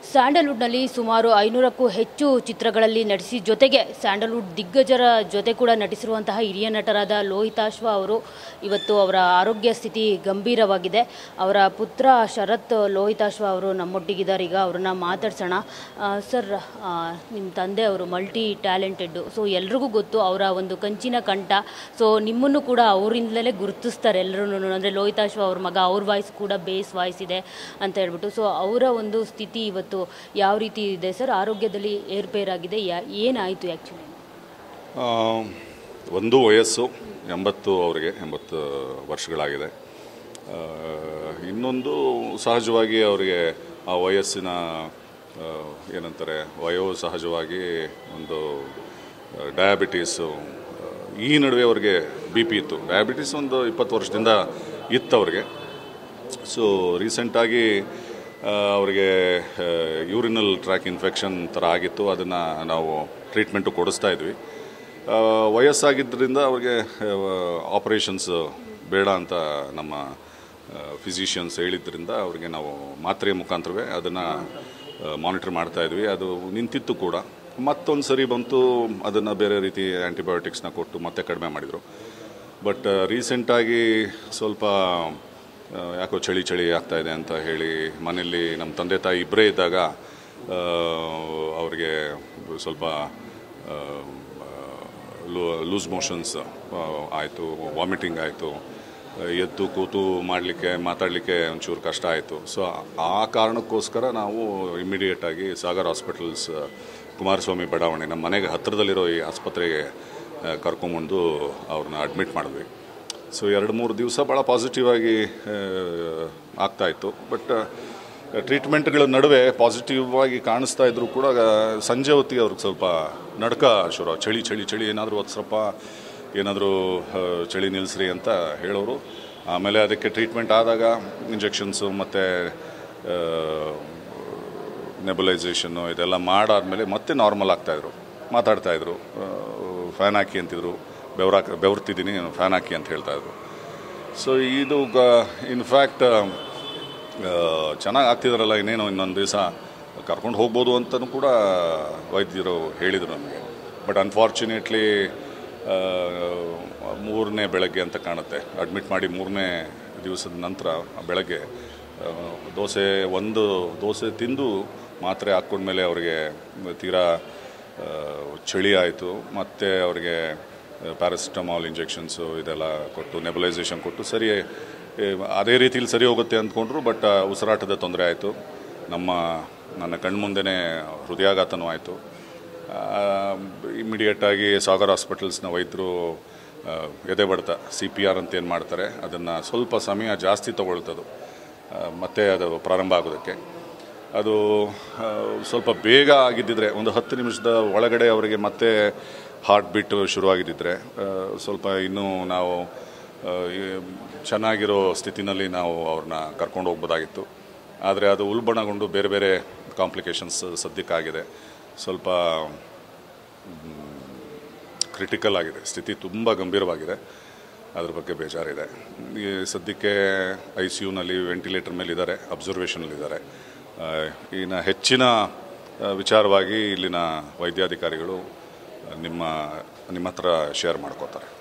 ಸ್ಯಾಂಡಲ್ವುಡ್ನಲ್ಲಿ ಸುಮಾರು ಐನೂರಕ್ಕೂ ಹೆಚ್ಚು ಚಿತ್ರಗಳಲ್ಲಿ ನಟಿಸಿ ಜೊತೆಗೆ ಸ್ಯಾಂಡಲ್ವುಡ್ ದಿಗ್ಗಜರ ಜೊತೆ ಕೂಡ ನಟಿಸಿರುವಂತಹ ಹಿರಿಯ ನಟರಾದ ಲೋಹಿತಾಶ್ವ ಅವರು ಇವತ್ತು ಅವರ ಆರೋಗ್ಯ ಸ್ಥಿತಿ ಗಂಭೀರವಾಗಿದೆ ಅವರ ಪುತ್ರ ಶರತ್ ಲೋಹಿತಾಶ್ವ ಅವರು ನಮ್ಮೊಟ್ಟಿಗಿದ್ದಾರೆ ಈಗ ಅವ್ರನ್ನ ಮಾತಾಡ್ಸೋಣ ಆ, ಸರ್ ಆ, ನಿಮ್ಮ ತಂದೆ ಅವರು ಮಲ್ಟಿ ಟ್ಯಾಲೆಂಟೆಡ್ಡು ಸೊ ಎಲ್ರಿಗೂ ಗೊತ್ತು ಅವರ ಒಂದು ಕಂಚಿನ ಕಂಠ ಸೊ ನಿಮ್ಮನ್ನು ಕೂಡ ಅವರಿಂದಲೇ ಗುರುತಿಸ್ತಾರೆ ಎಲ್ಲರೂ ಅಂದರೆ ಲೋಹಿತಾಶ್ವ ಅವ್ರ ಮಗ ಅವ್ರ ವಾಯ್ಸ್ ಕೂಡ ಬೇಸ್ ವಾಯ್ಸ್ ಇದೆ ಅಂತ ಹೇಳ್ಬಿಟ್ಟು ಸೊ ಅವರ ಒಂದು ಸ್ಥಿತಿ ಇವತ್ತು ಯಾವ ರೀತಿ ಇದೆ ಸರ್ ಆರೋಗ್ಯದಲ್ಲಿ ಏರ್ಪೇರಾಗಿದೆ ಯಾ ಏನಾಯಿತು ಆ್ಯಕ್ಚುಲಿ ಆ, ಒಂದು ವಯಸ್ಸು ಎಂಬತ್ತು ಅವರಿಗೆ ಎಂಬತ್ತು ವರ್ಷಗಳಾಗಿದೆ ಆ, ಇನ್ನೊಂದು ಸಹಜವಾಗಿ ಅವರಿಗೆ ಆ ವಯಸ್ಸಿನ ಆ, ಏನಂತಾರೆ ವಯೋ ಸಹಜವಾಗಿ ಒಂದು ಡಯಾಬಿಟೀಸು ಈ ನಡುವೆ ಅವ್ರಿಗೆ ಬಿ ಪಿ ಇತ್ತು ಡಯಾಬಿಟೀಸ್ ಒಂದು ಇಪ್ಪತ್ತು ವರ್ಷದಿಂದ ಇತ್ತು ಅವ್ರಿಗೆ ಸೊ ರೀಸೆಂಟಾಗಿ ಅವರಿಗೆ ಯೂರಿನಲ್ ಟ್ರ್ಯಾಕ್ ಇನ್ಫೆಕ್ಷನ್ ಥರ ಆಗಿತ್ತು ಅದನ್ನು ನಾವು ಟ್ರೀಟ್ಮೆಂಟು ಕೊಡಿಸ್ತಾ ಇದ್ವಿ ಆ, ವಯಸ್ಸಾಗಿದ್ದರಿಂದ ಅವ್ರಿಗೆ ಆಪರೇಷನ್ಸ್ ಬೇಡ ಅಂತ ನಮ್ಮ ಫಿಸಿಷಿಯನ್ಸ್ ಹೇಳಿದ್ರಿಂದ ಅವ್ರಿಗೆ ನಾವು ಮಾತ್ರೆಯ ಮುಖಾಂತರವೇ ಅದನ್ನು ಮಾನಿಟರ್ ಮಾಡ್ತಾ ಇದ್ವಿ ಅದು ನಿಂತಿತ್ತು ಕೂಡ ಮತ್ತೊಂದು ಸರಿ ಬಂತು ಅದನ್ನು ಬೇರೆ ರೀತಿ ಆ್ಯಂಟಿಬಯೋಟಿಕ್ಸ್ನ ಕೊಟ್ಟು ಮತ್ತೆ ಕಡಿಮೆ ಮಾಡಿದರು ಬಟ್ ರೀಸೆಂಟಾಗಿ ಸ್ವಲ್ಪ ಆ, ಯಾಕೋ ಚಳಿ ಚಳಿ ಆಗ್ತಾ ಇದೆ ಅಂತ ಹೇಳಿ ಮನೆಯಲ್ಲಿ ನಮ್ಮ ತಂದೆ ತಾಯಿ ಇಬ್ಬರೇ ಇದ್ದಾಗ ಆ, ಅವ್ರಿಗೆ ಸ್ವಲ್ಪ ಲೂಸ್ ಮೋಷನ್ಸ್ ಆಯಿತು ವಾಮಿಟಿಂಗ್ ಆಯಿತು ಎದ್ದು ಕೂತು ಮಾಡಲಿಕ್ಕೆ ಮಾತಾಡಲಿಕ್ಕೆ ಒಂಚೂರು ಕಷ್ಟ ಆಯಿತು ಸೊ ಆ ಕಾರಣಕ್ಕೋಸ್ಕರ ನಾವು ಇಮಿಡಿಯೇಟಾಗಿ ಸಾಗರ್ ಹಾಸ್ಪಿಟಲ್ಸ್ ಕುಮಾರಸ್ವಾಮಿ ಬಡಾವಣೆ ನಮ್ಮ ಮನೆಗೆ ಹತ್ತಿರದಲ್ಲಿರೋ ಈ ಆಸ್ಪತ್ರೆಗೆ ಆ, ಕರ್ಕೊಂಬಂದು ಅವ್ರನ್ನ ಅಡ್ಮಿಟ್ ಮಾಡಿದ್ವಿ ಸೊ ಎರಡು ಮೂರು ದಿವಸ ಭಾಳ ಪಾಸಿಟಿವ್ ಆಗಿ ಆ, ಆಗ್ತಾ ಇತ್ತು ಬಟ್ ಟ್ರೀಟ್ಮೆಂಟ್ಗಳ ನಡುವೆ ಪಾಸಿಟಿವ್ ಆಗಿ ಕಾಣಿಸ್ತಾ ಇದ್ರು ಕೂಡ ಆ, ಸಂಜೆ ಹೊತ್ತಿಗೆ ಅವ್ರಿಗೆ ಸ್ವಲ್ಪ ನಡ್ಕ ಶುರು ಚಳಿ ಚಳಿ ಚಳಿ ಏನಾದರೂ ಒಂದು ಸ್ವಲ್ಪ ಏನಾದರೂ ಆ, ಚಳಿ ನಿಲ್ಲಿಸ್ರಿ ಅಂತ ಹೇಳೋರು ಆಮೇಲೆ ಅದಕ್ಕೆ ಟ್ರೀಟ್ಮೆಂಟ್ ಆದಾಗ ಇಂಜೆಕ್ಷನ್ಸು ಮತ್ತು ನೆಬುಲೈಸೇಷನ್ನು ಇದೆಲ್ಲ ಮಾಡಾದ್ಮೇಲೆ ಮತ್ತೆ ನಾರ್ಮಲ್ ಆಗ್ತಾಯಿದ್ರು ಮಾತಾಡ್ತಾಯಿದ್ರು ಫ್ಯಾನ್ ಹಾಕಿ ಅಂತಿದ್ರು ಬೆವರಾಕ್ ಬೆವರ್ತಿದ್ದೀನಿ ಫ್ಯಾನ್ ಹಾಕಿ ಅಂತ ಹೇಳ್ತಾಯಿದ್ರು ಸೊ ಇದು ಇನ್ಫ್ಯಾಕ್ಟ್ ಚೆನ್ನಾಗಿ ಆಗ್ತಿದಾರಲ್ಲ ಇನ್ನೇನು ಇನ್ನೊಂದು ದಿವಸ ಕರ್ಕೊಂಡು ಹೋಗ್ಬೋದು ಅಂತಲೂ ಕೂಡ ವೈದ್ಯರು ಹೇಳಿದರು ನನಗೆ ಬಟ್ ಅನ್ಫಾರ್ಚುನೇಟ್ಲಿ ಮೂರನೇ ಬೆಳಗ್ಗೆ ಅಂತ ಕಾಣುತ್ತೆ ಅಡ್ಮಿಟ್ ಮಾಡಿ ಮೂರನೇ ದಿವಸದ ನಂತರ ಬೆಳಗ್ಗೆ ಆ, ದೋಸೆ ಒಂದು ದೋಸೆ ತಿಂದು ಮಾತ್ರೆ ಹಾಕ್ಕೊಂಡ್ಮೇಲೆ ಅವರಿಗೆ ತೀರಾ ಆ, ಚಳಿ ಆಯಿತು ಮತ್ತು ಅವರಿಗೆ ಪ್ಯಾರಾಸಿಟಮಾಲ್ ಇಂಜೆಕ್ಷನ್ಸು ಇದೆಲ್ಲ ಕೊಟ್ಟು ನೆಬಲೈಸೇಷನ್ ಕೊಟ್ಟು ಸರಿ ಏ, ಅದೇ ರೀತಿಲಿ ಸರಿ ಹೋಗುತ್ತೆ ಅಂದ್ಕೊಂಡ್ರು ಬಟ್ ಉಸಿರಾಟದ ತೊಂದರೆ ಆಯಿತು ನಮ್ಮ ನನ್ನ ಕಣ್ಮುಂದೆನೇ ಹೃದಯಾಘಾತನೂ ಆಯಿತು ಇಮಿಡಿಯೇಟಾಗಿ ಸಾಗರ್ ಹಾಸ್ಪಿಟಲ್ಸ್ನ ವೈದ್ಯರು ಆ, ಎದೆ ಬಡ್ತ ಸಿ ಪಿ ಆರ್ ಅಂತ ಏನು ಮಾಡ್ತಾರೆ ಅದನ್ನು ಸ್ವಲ್ಪ ಸಮಯ ಜಾಸ್ತಿ ತಗೊಳ್ತದು ಆ, ಮತ್ತೆ ಅದು ಪ್ರಾರಂಭ ಆಗೋದಕ್ಕೆ ಅದು ಆ, ಸ್ವಲ್ಪ ಬೇಗ ಆಗಿದ್ದಿದ್ರೆ ಒಂದು ಹತ್ತು ನಿಮಿಷದ ಒಳಗಡೆ ಅವರಿಗೆ ಮತ್ತೆ ಹಾರ್ಟ್ ಬೀಟ್ ಶುರುವಾಗಿದ್ದಿದ್ರೆ ಆ, ಸ್ವಲ್ಪ ಇನ್ನೂ ನಾವು ಆ, ಈ ಚೆನ್ನಾಗಿರೋ ಸ್ಥಿತಿನಲ್ಲಿ ನಾವು ಅವ್ರನ್ನ ಕರ್ಕೊಂಡು ಹೋಗ್ಬೋದಾಗಿತ್ತು ಆದರೆ ಅದು ಉಲ್ಬಣಗೊಂಡು ಬೇರೆ ಬೇರೆ ಕಾಂಪ್ಲಿಕೇಶನ್ಸ್ ಸದ್ಯಕ್ಕಾಗಿದೆ ಸ್ವಲ್ಪ ಕ್ರಿಟಿಕಲ್ ಆಗಿದೆ ಸ್ಥಿತಿ ತುಂಬ ಗಂಭೀರವಾಗಿದೆ ಅದ್ರ ಬಗ್ಗೆ ಬೇಜಾರಿದೆ ಈ ಸದ್ಯಕ್ಕೆ ಐ ಸಿ ಯುನಲ್ಲಿ ವೆಂಟಿಲೇಟರ್ ಮೇಲೆ ಇದ್ದಾರೆ ಅಬ್ಸರ್ವೇಷನಲ್ಲಿದ್ದಾರೆ ಇನ್ನು ಹೆಚ್ಚಿನ ಆ, ವಿಚಾರವಾಗಿ ಇಲ್ಲಿನ ವೈದ್ಯಾಧಿಕಾರಿಗಳು ನಿಮ್ಮ ನಿಮ್ಮ ಹತ್ರ ಶೇರ್ ಮಾಡ್ಕೋತಾರೆ